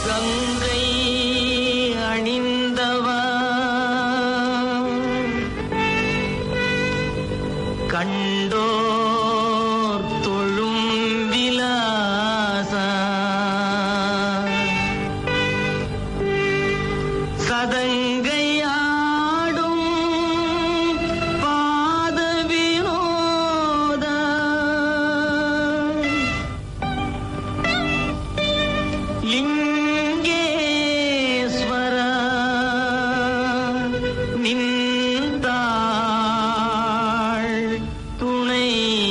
கங்கை அணிந்தவா கண்டோர் தொழும் விலாசா சதங்கையாடும் பாத வினோதா லிங்கேஸ்வர நின்றாள் துணை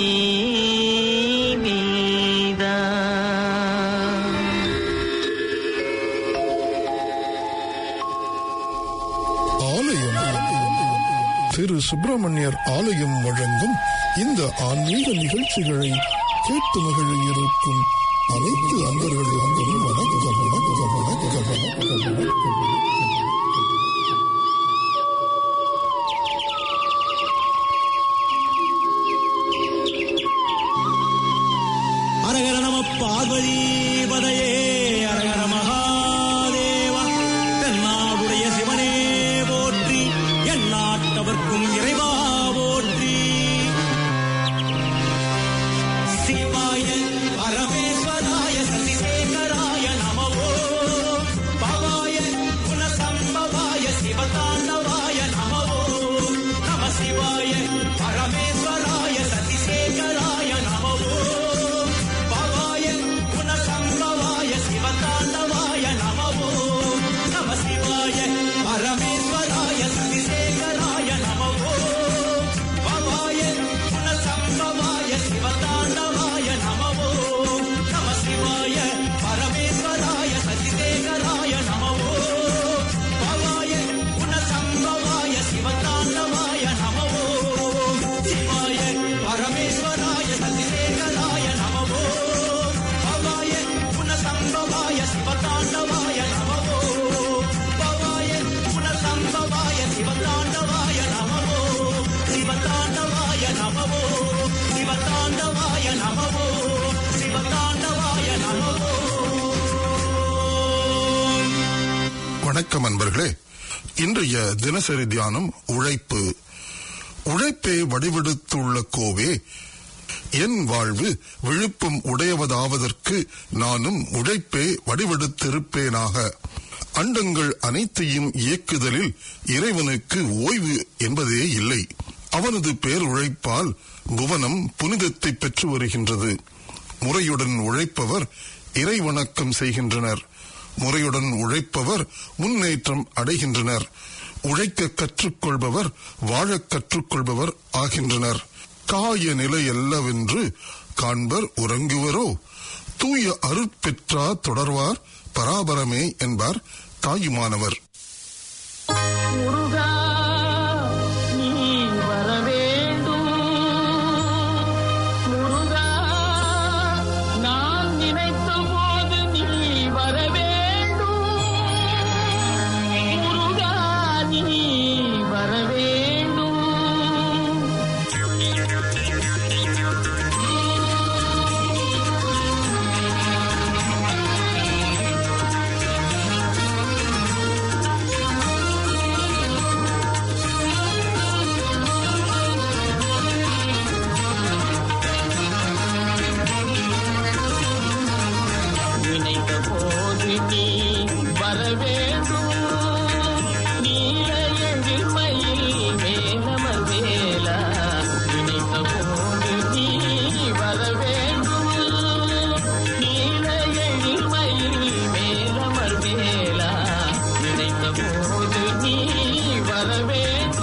மீதா ஆலயம் திரு சுப்பிரமணியர் ஆலயம் வழங்கும் இந்த ஆன்மீக நிகழ்ச்சிகளை கேட்டு மகிழ இருக்கும் அனைத்து அன்பர்களுக்கும் வணக்கம் வணக்கம் வணக்கம் வணக்கம் வணக்கம் அரகர நம பார்வதீபதையே அரகர மகாதேவா தென்னாடுடைய சிவனே போற்றி எந்நாட்டவர்க்கும் இறைவா போற்றி சிவாய பரமேஸ்வராய சசிசேகராய நமவோ பவாய குணசம்பவாய சிவதாண்டவாய நமவோ நம சிவாய பரமேஸ்வராய சசிசேகராய நமவோ பவாய குணசம்பவாய சிவதாண்டவாய நமவோ நம சிவாய பரமேஸ்வராய சசிசேகராய நமவோ பவாய குணசம்பவாய சிவதாண்டவாய நமவோ நம சிவாய பரமேஸ்வராய சசிசேகராய நமவோ பவாய குணசம்பவாய சிவதாண்டவாய நமவோ சிவாய பரமேஸ்வராய சசிசேகராய நமவோ பவாய குணசம்பவாய சிவதாண்டவாய நமவோ பவாய குணசம்பவாய சிவதாண்டவாய நமவோ சிவதாண்டவாய நமவோ சிவதாண்டவாய நமவோ சிவதாண்டவாய நமவோ வணக்கம் அன்பர்களே இன்றைய தினசரி தியானம் உழைப்பு உழைப்பே வடிவெடுத்துள்ள கோவே என் வாழ்வு விழுப்பம் உடையவதாவதற்கு நானும் உழைப்பே வடிவெடுத்திருப்பேனாக அண்டங்கள் அனைத்தையும் இயக்குதலில் இறைவனுக்கு ஓய்வு என்பதே இல்லை அவனது பேருழைப்பால் புவனம் புனிதத்தை பெற்று வருகின்றது முறையுடன் உழைப்பவர் இறைவணக்கம் செய்கின்றனர் முறையுடன் உழைப்பவர் முன்னேற்றம் அடைகின்றனர் உழைக்க கற்றுக்கொள்பவர் வாழக் கற்றுக்கொள்பவர் ஆகின்றனர் காய நிலை அல்லவென்று காண்பர் உறங்குவரோ தூய அருட்பெற்றா தொடர்வார் பராபரமே என்பார் தாயுமானவர் முருகா நீ வர வேண்டும் முருகா நான் நினைத்த போது நீ வர வேண்டும் முருகா நீ வர வேண்டும் நினைத்த போது நீ வர வேண்டும் நீல எழில்மையில் மேலமர் வேலா நினைத்த போது நீ வர வேண்டும் நீல எழில்மையில் மேலமர் வேலா நினைத்த போது நீ வர வேண்டும்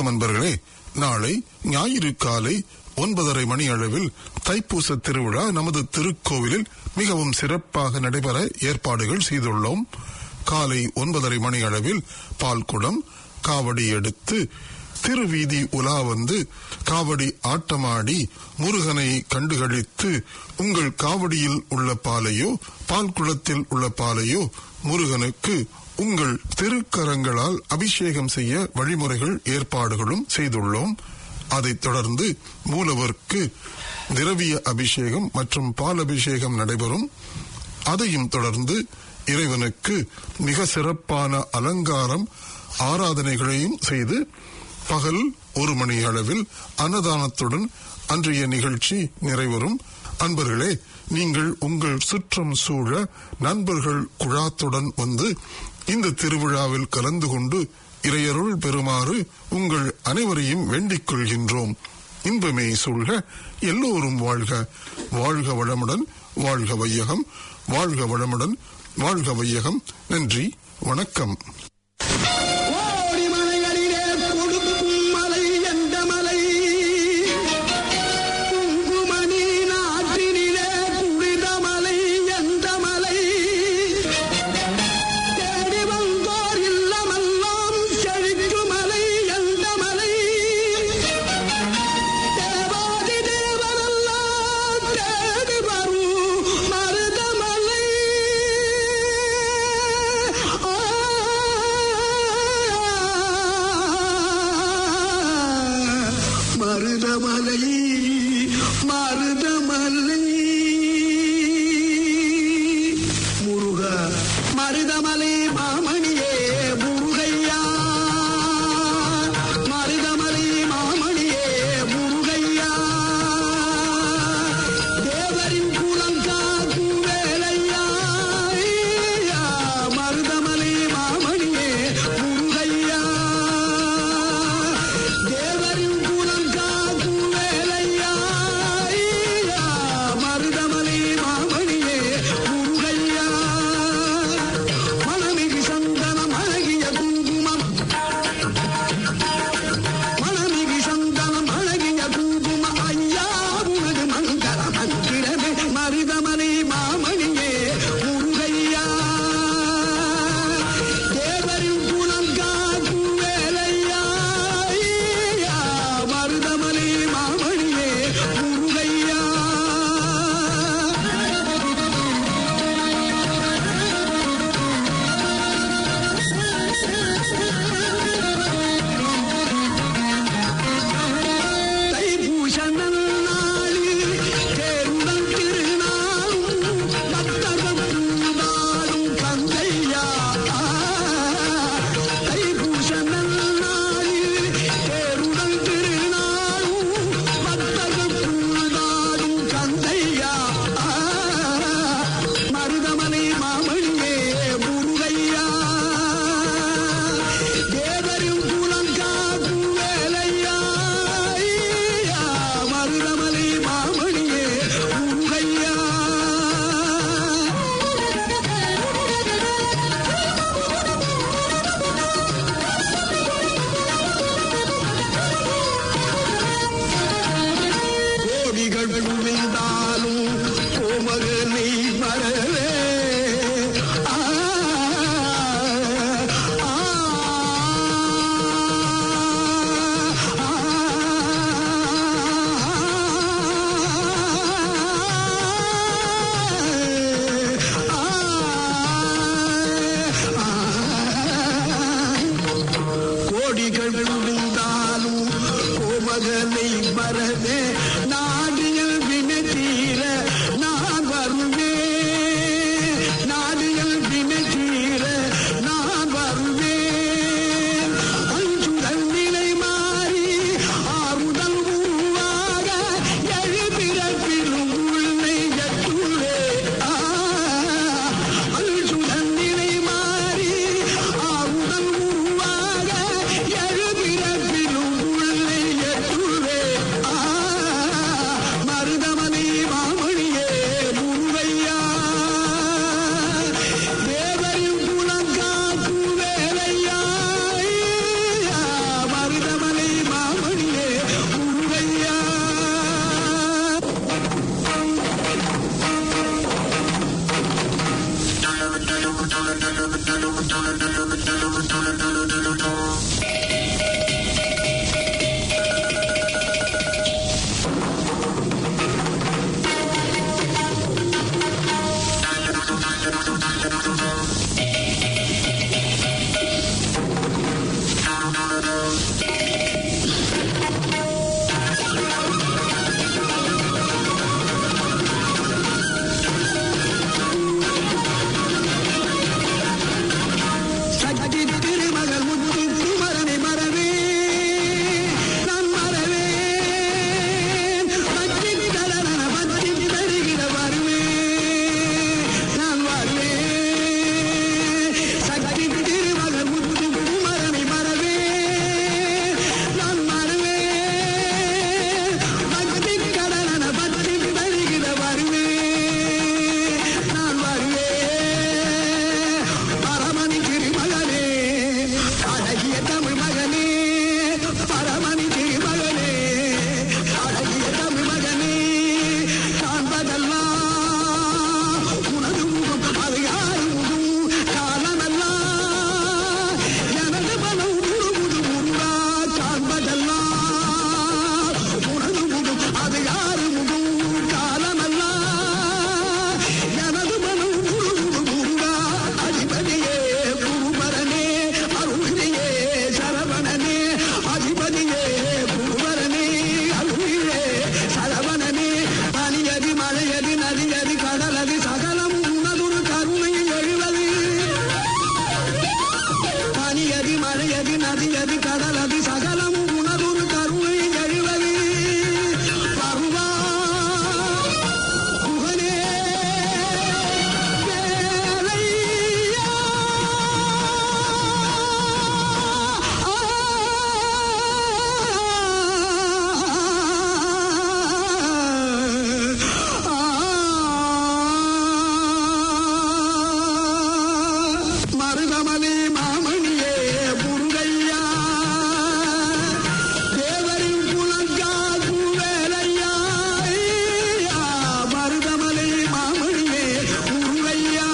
வணக்கம் அன்பர்களே நாளை ஞாயிறு காலை ஒன்பதரை மணி அளவில் தைப்பூச திருவிழா நமது திருக்கோவிலில் மிகவும் சிறப்பாக நடைபெற ஏற்பாடுகள் செய்துள்ளோம் காலை ஒன்பதரை மணி அளவில் பால்குடம் காவடி எடுத்து திருவீதி உலா வந்து காவடி ஆட்டமாடி முருகனை கண்டுகளித்து உங்கள் காவடியில் உள்ள பாலையோ பால் குளத்தில் உள்ள பாலையோ முருகனுக்கு உங்கள் திருக்கரங்களால் அபிஷேகம் செய்ய வழிமுறைகள் ஏற்பாடுகளும் செய்துள்ளோம் அதைத் தொடர்ந்து மூலவர்க்கு திரவிய அபிஷேகம் மற்றும் பால் அபிஷேகம் நடைபெறும் அதையும் தொடர்ந்து இறைவனுக்கு மிக சிறப்பான அலங்காரம் ஆராதனைகளையும் செய்து பகல் ஒரு மணி அளவில் அன்னதானத்துடன் அன்றைய நிகழ்ச்சி நிறைவரும் அன்பர்களே நீங்கள் உங்கள் சுற்றம் சூழ நண்பர்கள் குழாத்துடன் வந்து இந்த திருவிழாவில் கலந்து கொண்டு இறையருள் பெறுமாறு உங்கள் அனைவரையும் வேண்டிக் கொள்கின்றோம் இன்பமே சூழ்க எல்லோரும் வாழ்க வாழ்க வளமுடன் வாழ்க வையகம் வாழ்க வளமுடன் வாழ்க வையகம் நன்றி வணக்கம் கோடி மலைகளிலே கொடுக்கும் மலை எந்த மலை குங்குமணி நாட்டினிலே குளித மலை எந்த மலை தேடி வந்தோர் இல்லமெல்லாம் செழிக்கு மலை எந்த மலை தேவாதி தேவரெல்லாம் தேடி வரும் மருதமலை மருதமலை மருதமலை முருக மருதமலை மாமணியே முருகையா மருதமலை மாமணியே முருகையா தேவரின் குலங்காக்கும் வேலையா ஐயா, மருதமலை மாமணியே முருகையா தேவரின் குலங்காக்கும் வேலையா ஐயா, மருதமலை மாமணியே முருகையா மணமிகு சந்தனம் அழகிய குங்குமம் மணமிகு சந்தனம் அழகிய குங்கும ஐயா உனது மங்கள மந்திரமே மருதமலை மாமணியே முருகையா தேவரின் குலம் காக்கும் வேலையா ஐயா, மருதமலை மாமணியே முருகையா தைப்பூசண நாளில் தேருடன் திருநாளும் பக்தகம் பூண்டாடும் கந்தையா தைப்பூசண நாளில் தேருடன் திருநாளும் பக்தகம் பூண்டாடும் கந்தையா மருதமலை மாமணியே முருகையா தேவரின் குலம் காக்கும் வேலையா ஐயா, மருதமலை மாமணியே முருகையா கோடிகள் குவிந்தாலும் கோமகனை மறவே ஆ, ஆ, கோடிகள் விழுந்தாலும் கோமகனை மறவே நாடியில் வினதீர நான் வருவேன் நாடியில் வினதீர நான் வருவேன் அஞ்சுதல் நிலை மாறி ஆறுதல் உருவாக எழுபிறப்பிலும் உள்ளே எட்டுவே அஞ்சுதல் நிலை மாறி ஆறுதல் உருவாக எழுபிறப்பிலும் உள்ளே எட்டுவே சக்தி திருமகள் முத்து குமரனை மறவே நான் மறவே பக்தி கடலன பக்தி தருகிற வருவே நான் வருவே சக்தி திருமகள் முத்து குமரனை மறவே நான் மறவே பக்தி கடலன பக்தி தருகிற வருவே நான் வருவே பரமணி திருமகனே அழகிய தமிழ் மகனே பரமணி திருமகனே அழகிய தமிழ் மகனே காண்பதெல்லாம் உனது முகம் அது யார் முகம் காலமெல்லாம் எனது மனம் உருகுது உருவா காண்பதெல்லாம் உனது முகம் அது யார் முகம் காலமெல்லாம் எனது மனம் உருகுது உருவா அதிபதியே குருபரனே அருளியே சரவணனே அதிபதியே குருபரனே அருளியே சரவணனே பனியதி மழையதி நதியதி கடலதி சகலம் உனதுரு கருணையில் எழுவது பனியதி மழையதி நதியதி கடலதி சகலம் உனதுரு கருணையில் எழுவது பருவா புகழே வேலையா மருதமணி மாமணியே முருகையா தேவரின் புலங்காகு வேலையா மருதமணி மாமணியே முருகையா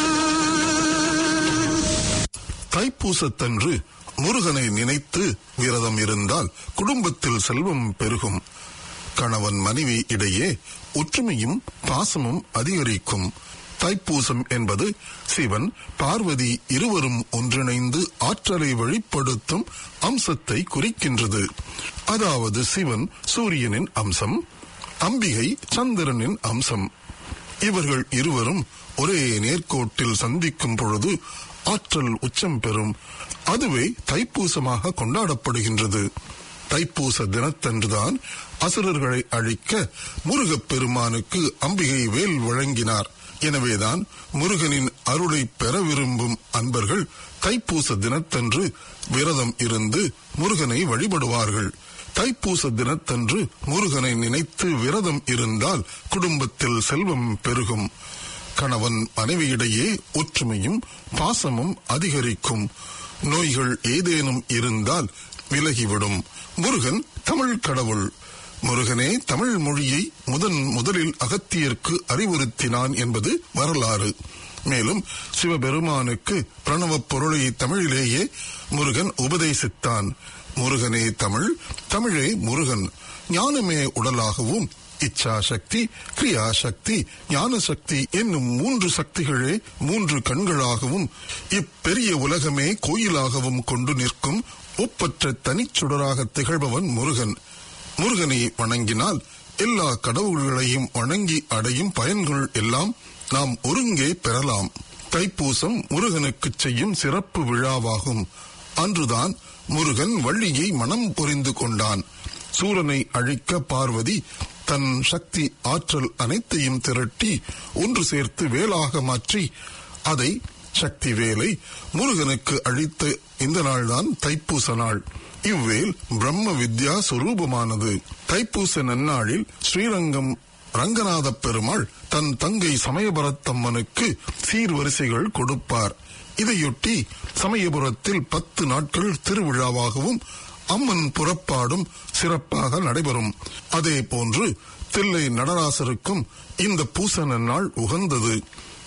தைப்பூசத்தன்று முருகனை நினைத்து விரதம் இருந்தால் குடும்பத்தில் செல்வம் பெருகும் கணவன் மனைவி இடையே ஒற்றுமையும் பாசமும் அதிகரிக்கும் தைப்பூசம் என்பது சிவன் பார்வதி இருவரும் ஒன்றிணைந்து ஆற்றலை வெளிப்படுத்தும் அம்சத்தை குறிக்கின்றது அதாவது சிவன் சூரியனின் அம்சம் அம்பிகை சந்திரனின் அம்சம் இவர்கள் இருவரும் ஒரே நேர்கோட்டில் சந்திக்கும் பொழுது ஆற்றல் உச்சம் பெறும் அதுவே தைப்பூசமாக கொண்டாடப்படுகின்றது தைப்பூச தினத்தன்றுதான் அசுரர்களை அழிக்க முருகப் பெருமானுக்கு அம்பிகை வேல் வழங்கினார் எனவேதான் முருகனின் அருளை பெற விரும்பும் அன்பர்கள் தைப்பூச தினத்தன்று விரதம் இருந்து முருகனை வழிபடுவார்கள் தைப்பூச தினத்தன்று முருகனை நினைத்து விரதம் இருந்தால் குடும்பத்தில் செல்வம் பெருகும் கணவன் மனைவியிடையே ஒற்றுமையும் பாசமும் அதிகரிக்கும் நோய்கள் ஏதேனும் இருந்தால் விலகிவிடும் முருகன் தமிழ் கடவுள் முருகனே தமிழ் மொழியை முதன் முதலில் அகத்தியர்க்கு அறிவுறுத்தினான் என்பது வரலாறு மேலும் சிவபெருமானுக்கு பிரணவப் பொருளை தமிழிலேயே முருகன் உபதேசித்தான் முருகனே தமிழ் தமிழே முருகன் ஞானமே உடலாகவும் இச்சா சக்தி கிரியா சக்தி ஞான சக்தி என்னும் மூன்று சக்திகளே மூன்று கண்களாகவும் இப்பெரிய உலகமே கோயிலாகவும் கொண்டு நிற்கும் ஒப்பற்ற தனிச்சுடராக திகழ்பவன் முருகன் முருகனை வணங்கினால் எல்லா கடவுள்களையும் வணங்கி அடையும் பயன்கள் எல்லாம் நாம் ஒருங்கே பெறலாம் தைப்பூசம் முருகனுக்கு செய்யும் சிறப்பு விழாவாகும் அன்றுதான் முருகன் வள்ளியை மனம் புரிந்து கொண்டான் சூரனை அழிக்க பார்வதி தன் சக்தி ஆற்றல் அனைத்தையும் திரட்டி ஒன்று சேர்த்து வேலாக மாற்றி அதை சக்தி வேலை முருகனுக்கு அழித்த இந்த நாள்தான் தைப்பூச நாள் இவ்வேல் பிரம்ம வித்யா சொரூபமானது தைப்பூச நன்னாளில் ஸ்ரீரங்கம் ரங்கநாத பெருமாள் தன் தங்கை சமயபுரத்தம்மனுக்கு சீர்வரிசைகள் கொடுப்பார் இதையொட்டி சமயபுரத்தில் பத்து நாட்கள் திருவிழாவாகவும் அம்மன் புறப்பாடும் சிறப்பாக நடைபெறும் அதே போன்று தில்லை நடராசருக்கும் இந்த பூச நன்னாள் உகந்தது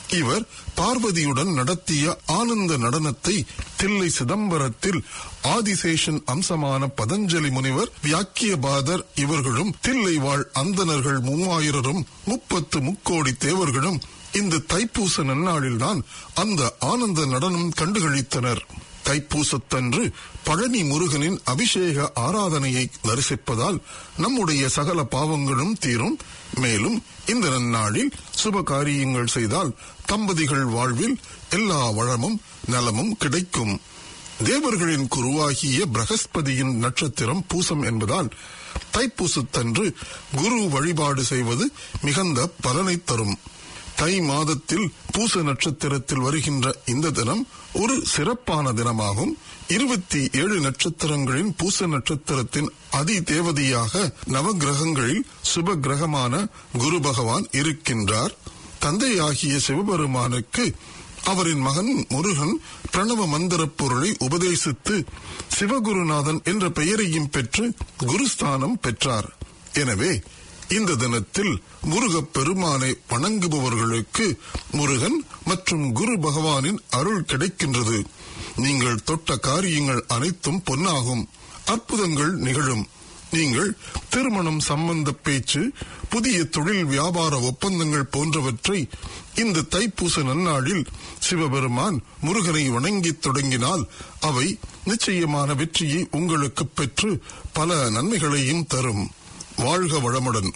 இவர் பார்வதியுடன் நடத்திய ஆனந்த நடனத்தை தில்லை சிதம்பரத்தில் ஆதிசேஷன் அம்சமான பதஞ்சலி முனிவர் வியாக்கியபாதர் இவர்களும் தில்லை வாழ் அந்தணர்கள் மூவாயிரரும் முப்பத்து முக்கோடி தேவர்களும் இந்த தைப்பூச நன்னாளில்தான் அந்த ஆனந்த நடனம் கண்டுகளித்தனர் தைப்பூசத்தன்று பழனி முருகனின் அபிஷேக ஆராதனையை தரிசிப்பதால் நம்முடைய சகல பாவங்களும் தீரும் மேலும் இந்த நன்னாளில் சுப காரியங்கள் செய்தால் தம்பதிகள் வாழ்வில் எல்லா வளமும் நலமும் கிடைக்கும் தேவர்களின் குருவாகிய பிரகஸ்பதியின் நட்சத்திரம் பூசம் என்பதால் தைப்பூசத்தன்று குரு வழிபாடு செய்வது மிகுந்த பலனை தரும் தை மாதத்தில் பூச நட்சத்திரத்தில் வருகின்ற இந்த தினம் ஒரு சிறப்பான தினமாகும் இருபத்தி ஏழு நட்சத்திரங்களின் பூச நட்சத்திரத்தின் அதி தேவதையாக நவகிரகங்களில் சுப கிரகமான குரு பகவான் இருக்கின்றார் தந்தையாகிய சிவபெருமானுக்கு அவரின் மகன் முருகன் பிரணவ மந்திரப் பொருளை உபதேசித்து சிவகுருநாதன் என்ற பெயரையும் பெற்று குருஸ்தானம் பெற்றார் எனவே இந்த தினத்தில் முருகப் பெருமானை வணங்குபவர்களுக்கு முருகன் மற்றும் குரு பகவானின் அருள் கிடைக்கின்றது நீங்கள் தொட்ட காரியங்கள் அனைத்தும் பொன்னாகும் அற்புதங்கள் நிகழும் நீங்கள் திருமணம் சம்பந்த பேச்சு புதிய தொழில் வியாபார ஒப்பந்தங்கள் போன்றவற்றை இந்த தைப்பூச நன்னாளில் சிவபெருமான் முருகனை வணங்கித் தொடங்கினால் அவை நிச்சயமான வெற்றியை உங்களுக்கு பெற்று பல நன்மைகளையும் தரும் வாழ்க வளமுடன்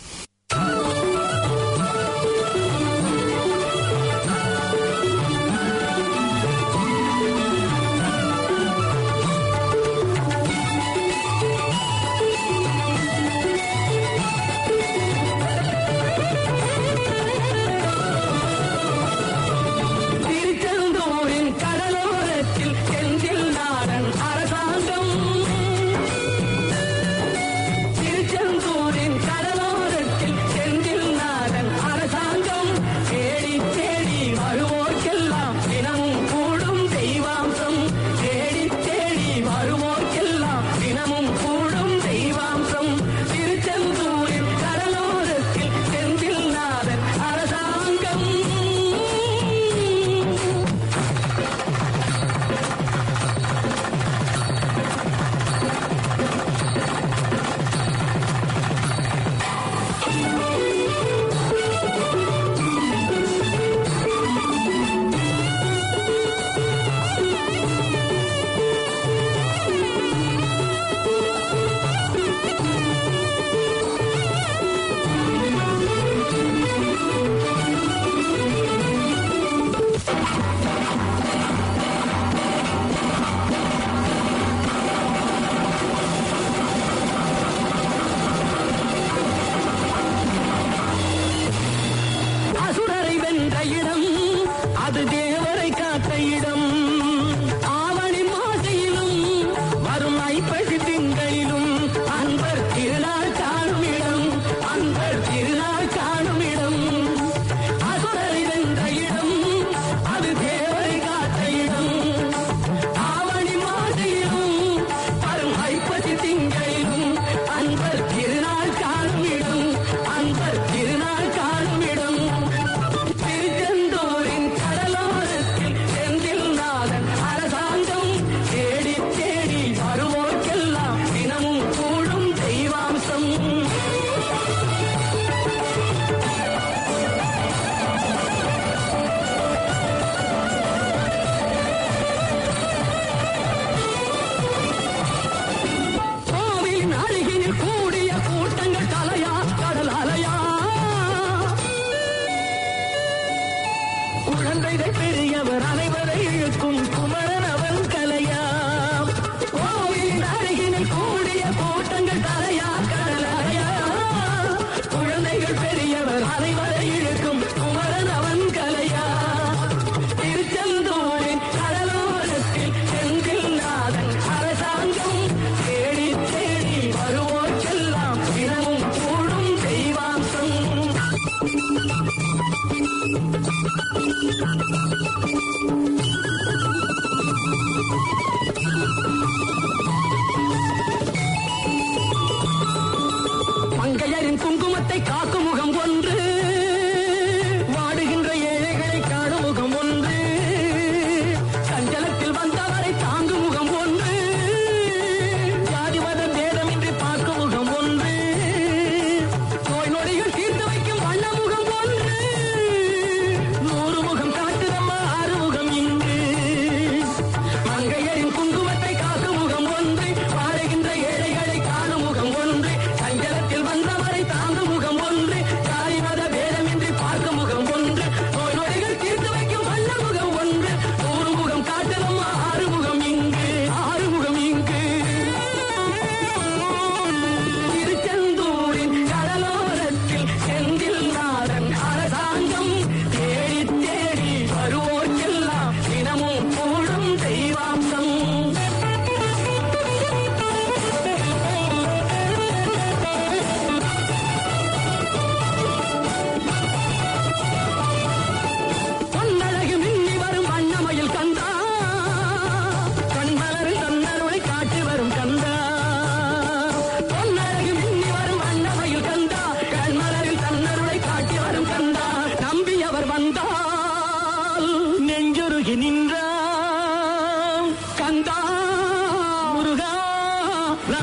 திருச்செந்தூரின் கடலோரத்தில் செந்தில் நாடன் அரசாங்கம் திருச்செந்தூரின் கடலோர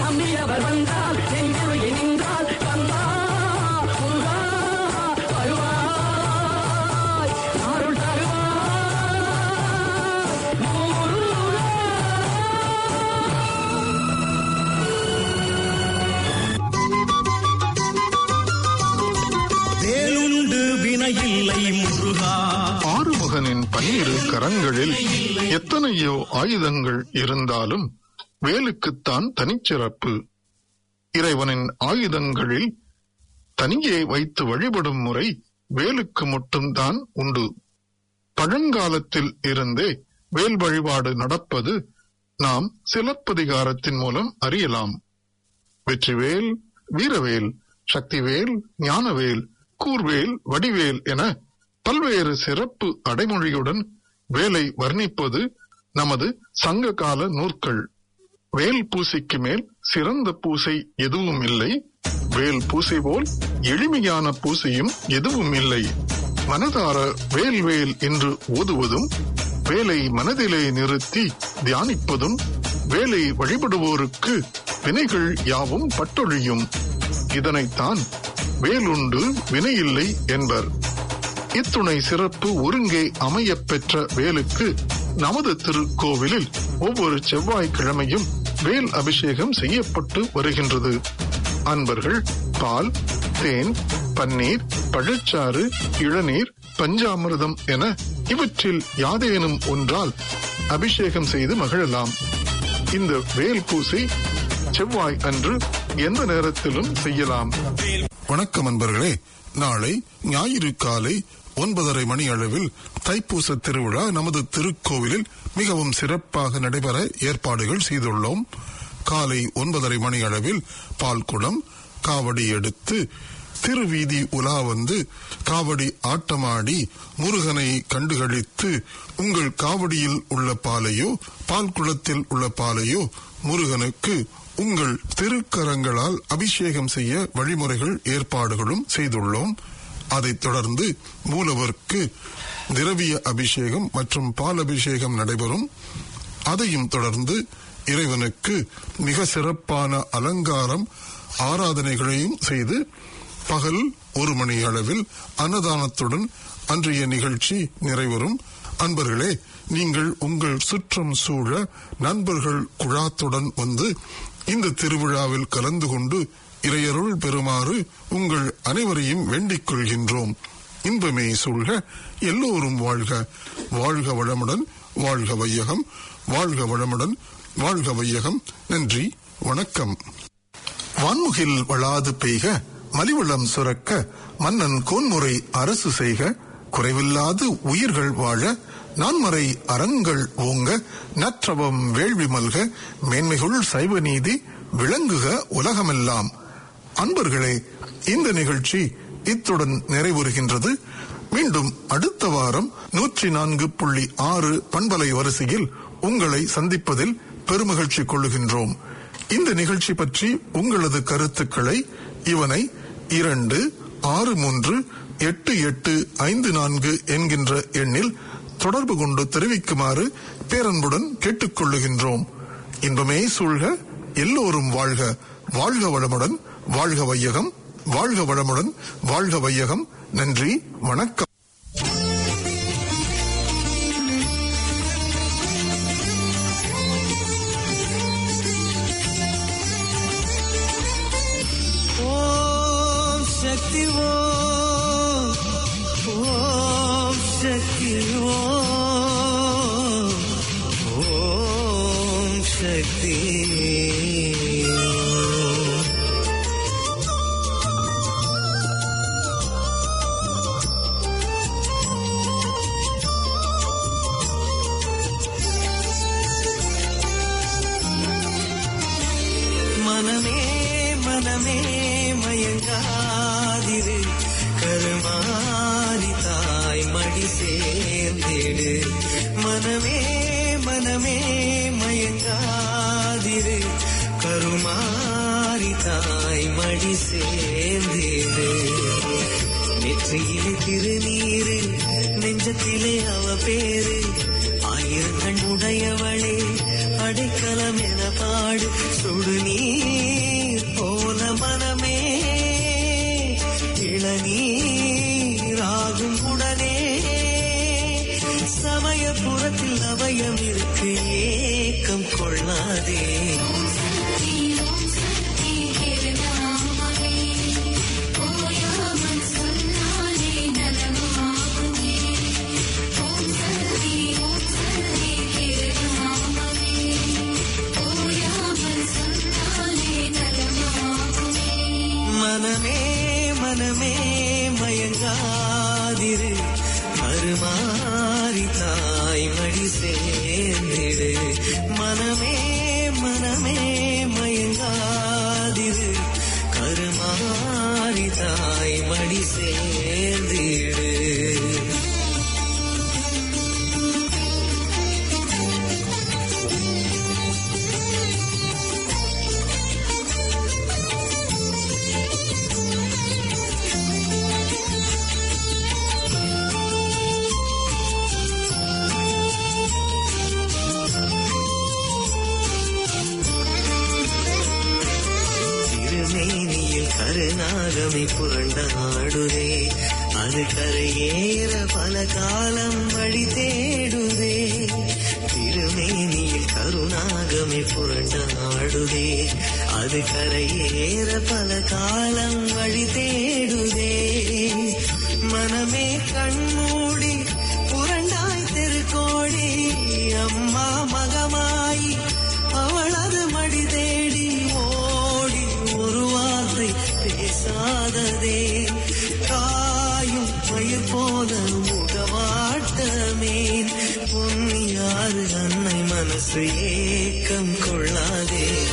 நம்பியவர் வந்தால் நெஞ்சில் நின்றால் கந்தா முருகா வருவாய் அருள் தருவாய் முருகா வேலுண்டு வினையில்லை முருகா ஆறுமுகனின் பன்னிரு கரங்களில் எத்தனையோ ஆயுதங்கள் இருந்தாலும் வேலுக்குத்தான் தனிச்சிறப்பு இறைவனின் ஆயுதங்களில் தனியே வைத்து வழிபடும் முறை வேலுக்கு மட்டும்தான் உண்டு பழங்காலத்தில் இருந்தே வேல் வழிபாடு நடப்பது நாம் சிலப்பதிகாரத்தின் மூலம் அறியலாம் வெற்றிவேல் வீரவேல் சக்திவேல் ஞானவேல் கூர்வேல் வடிவேல் என பல்வேறு சிறப்பு அடைமொழியுடன் வேலை வர்ணிப்பது நமது சங்க கால நூற்கள் வேல் பூசைக்கு மேல் சிறந்த பூசை எதுவும் இல்லை வேல் பூசை போல் எளிமையான பூசையும் எதுவும் இல்லை மனதார வேல் வேல் என்று ஓதுவதும் வேலை மனதிலே நிறுத்தி தியானிப்பதும் வேலை வழிபடுவோருக்கு வினைகள் யாவும் பட்டொழியும் இதனைத்தான் வேலுண்டு வினையில்லை என்பர் இத்துணை சிறப்பு ஒருங்கே அமையப் பெற்ற வேலுக்கு நமது திருக்கோவிலில் ஒவ்வொரு செவ்வாய்க்கிழமையும் வேல் அபிஷேகம் செய்யப்பட்டு வருகின்றது அன்பர்கள் பால் தேன் பன்னீர் பழச்சாறு இளநீர் பஞ்சாமிர்தம் என இவற்றில் யாதேனும் ஒன்றால் அபிஷேகம் செய்து மகிழலாம் இந்த வேல் பூசை செவ்வாய் அன்று எந்த நேரத்திலும் செய்யலாம் வணக்கம் அன்பர்களே நாளை ஞாயிறு காலை ஒன்பதரை மணி அளவில் தைப்பூச திருவிழா நமது திருக்கோவிலில் மிகவும் சிறப்பாக நடைபெற ஏற்பாடுகள் செய்துள்ளோம் காலை ஒன்பதரை மணி அளவில் பால்குடம் காவடி எடுத்து திருவீதி உலா வந்து காவடி ஆட்டமாடி முருகனை கண்டுகளித்து உங்கள் காவடியில் உள்ள பாலையோ பால் குளத்தில் உள்ள பாலையோ முருகனுக்கு உங்கள் திருக்கரங்களால் அபிஷேகம் செய்ய வழிமுறைகள் ஏற்பாடுகளும் செய்துள்ளோம் அதைத் தொடர்ந்து மூலவருக்கு திரவிய அபிஷேகம் மற்றும் பால் அபிஷேகம் நடைபெறும் அதையும் தொடர்ந்து இறைவனுக்கு மிக சிறப்பான அலங்காரம் ஆராதனைகளையும் செய்து பகல் ஒரு மணி அளவில் அன்னதானத்துடன் அன்றைய நிகழ்ச்சி நிறைவரும் அன்பர்களே நீங்கள் உங்கள் சுற்றம் சூழ நண்பர்கள் குழாத்துடன் வந்து இந்த திருவிழாவில் கலந்து கொண்டு இறையருள் பெறுமாறு உங்கள் அனைவரையும் வேண்டிக் கொள்கின்றோம் இன்பமே சூழ்க எல்லோரும் வாழ்க வாழ்க வளமுடன் வாழ்க வையகம் வாழ்க வளமுடன் வாழ்க வையகம் நன்றி வணக்கம் வான்முகில் வளாது பெய்க மலிவளம் சுரக்க மன்னன் கோன்முறை அரசு செய்க குறைவில்லாது உயிர்கள் வாழ நான்மறை அறங்கள் ஓங்க நற்றவம் வேள்வி மல்க மேன்மைகுள் சைவ நீதி விளங்குக உலகமெல்லாம் அன்பர்களே இந்த நிகழ்ச்சி இத்துடன் நிறைவுறுகின்றது மீண்டும் அடுத்த வாரம் நூற்றி நான்கு புள்ளி ஆறு பண்பலை வரிசையில் உங்களை சந்திப்பதில் பெருமகிழ்ச்சி கொள்ளுகின்றோம் இந்த நிகழ்ச்சி பற்றி உங்களது கருத்துக்களை இவனை இரண்டு ஆறு மூன்று எட்டு எட்டு ஐந்து நான்கு என்கின்ற எண்ணில் தொடர்பு கொண்டு தெரிவிக்குமாறு பேரன்புடன் கேட்டுக்கொள்ளுகின்றோம் இன்பமே சூழ்க எல்லோரும் வாழ்க வாழ்க வளமுடன் வாழ்க வையகம் வாழ்க வளமுடன் வாழ்க வையகம் நன்றி வணக்கம் ஓம் சக்தி ஓம் ஓம் சக்தி ஓம் ஓம் சக்தி ஓம். மனமே மனமே மயங்காதிரு கருமாரி தாய் மடி சேர்ந்திடு மனமே மனமே மயங்காதிரு கருமாரி தாய் மடி சேர்ந்திடு நெற்றியிலே திருநீரு நெஞ்சத்திலே அவ பேரு ஆயிரங்கள் உடையவளே அடைக்கலம் என பாடு சுடுநீர் போல மனமே இளநீராகும் உடனே சமயபுரத்தில் அபயம் இருக்கு ஏக்கம் கொள்ளாதே மனமே மனமே மயங்காதிரு மறுமாறி தாய் மடி சேர்ந்திடு மனமே மனமே மயங்காதிரு கருமாறி தாய் மடி சேர்ந்திடு திருமேனியில் கருநாகமை புரண்டாடுதே அது கரையேற பல காலம் வழி தேடுதே திருமேனியில் கருநாகமை புரண்டாடுதே அது கரையேற பல காலம் வழி தேடுதே மனமே கண்மூடி புரண்டாய் திருக்கோடி அம்மா மகமாயி அவளது மடி தேடி ஓடி ஒரு வார்த்தை பேசாததே காயும் பயிர் போல முகவாட்டமேன் பொன்னியாறு அன்னை மனசு ஏக்கம் கொள்ளாதே